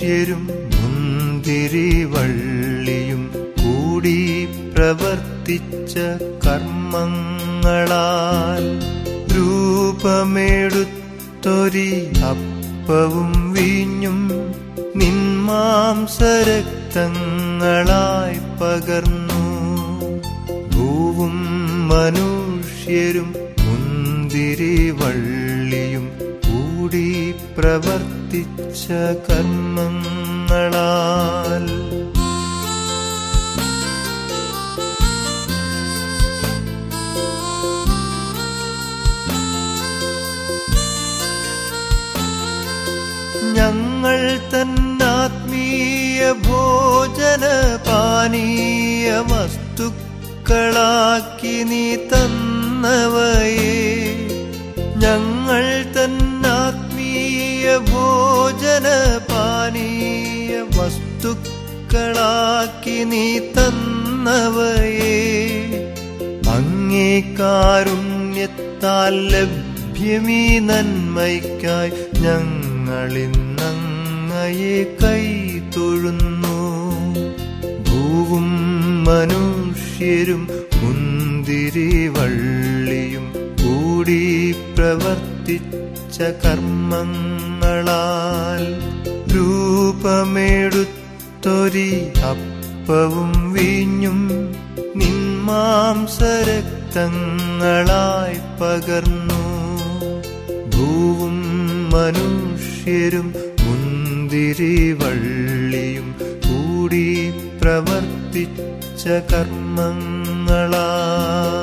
മനുഷ്യരും മുന്തിരിവള്ളിയും കൂടി പ്രവർത്തിച്ച കർമ്മങ്ങളാൽ രൂപമെടുത്തൊരി അപ്പവും വീഞ്ഞും നിന്മാംസരക്തങ്ങളായി പകർന്നു ഭൂവും മനുഷ്യരും മുന്തിരിവള്ളിയും കൂടി പ്രവർത്തിച്ച കർമ്മങ്ങളാൽ ഞങ്ങൾ തന്നാത്മീയ ഭോജന പാനീയ വസ്തുക്കളാക്കി നീ തന്നവയെ ഞങ്ങൾ തന്നാത്മീയ ഭോജന പാനീയ വസ്തുക്കളാക്കി നീ തന്നവയെ അങ്ങേ കാരുണ്യത്താൽ ലഭ്യമീ നന്മയ്ക്കായി ഞങ്ങളിന്നങ്ങയെ കൈ തൊഴുന്നു ഭൂവും മനുഷ്യരും മുന്തിരിവള്ളിയും കൂടി പ്രവർത്തിച്ച കർമ്മങ്ങളാൽ രൂപമെടുത്തൊരി അപ്പവും വീഞ്ഞും നിന്മാംസരക്തങ്ങളായി പകർന്നു ഭൂവും മനുഷ്യരും മുന്തിരിവള്ളിയും കൂടി പ്രവർത്തിച്ച കർമ്മങ്ങളാ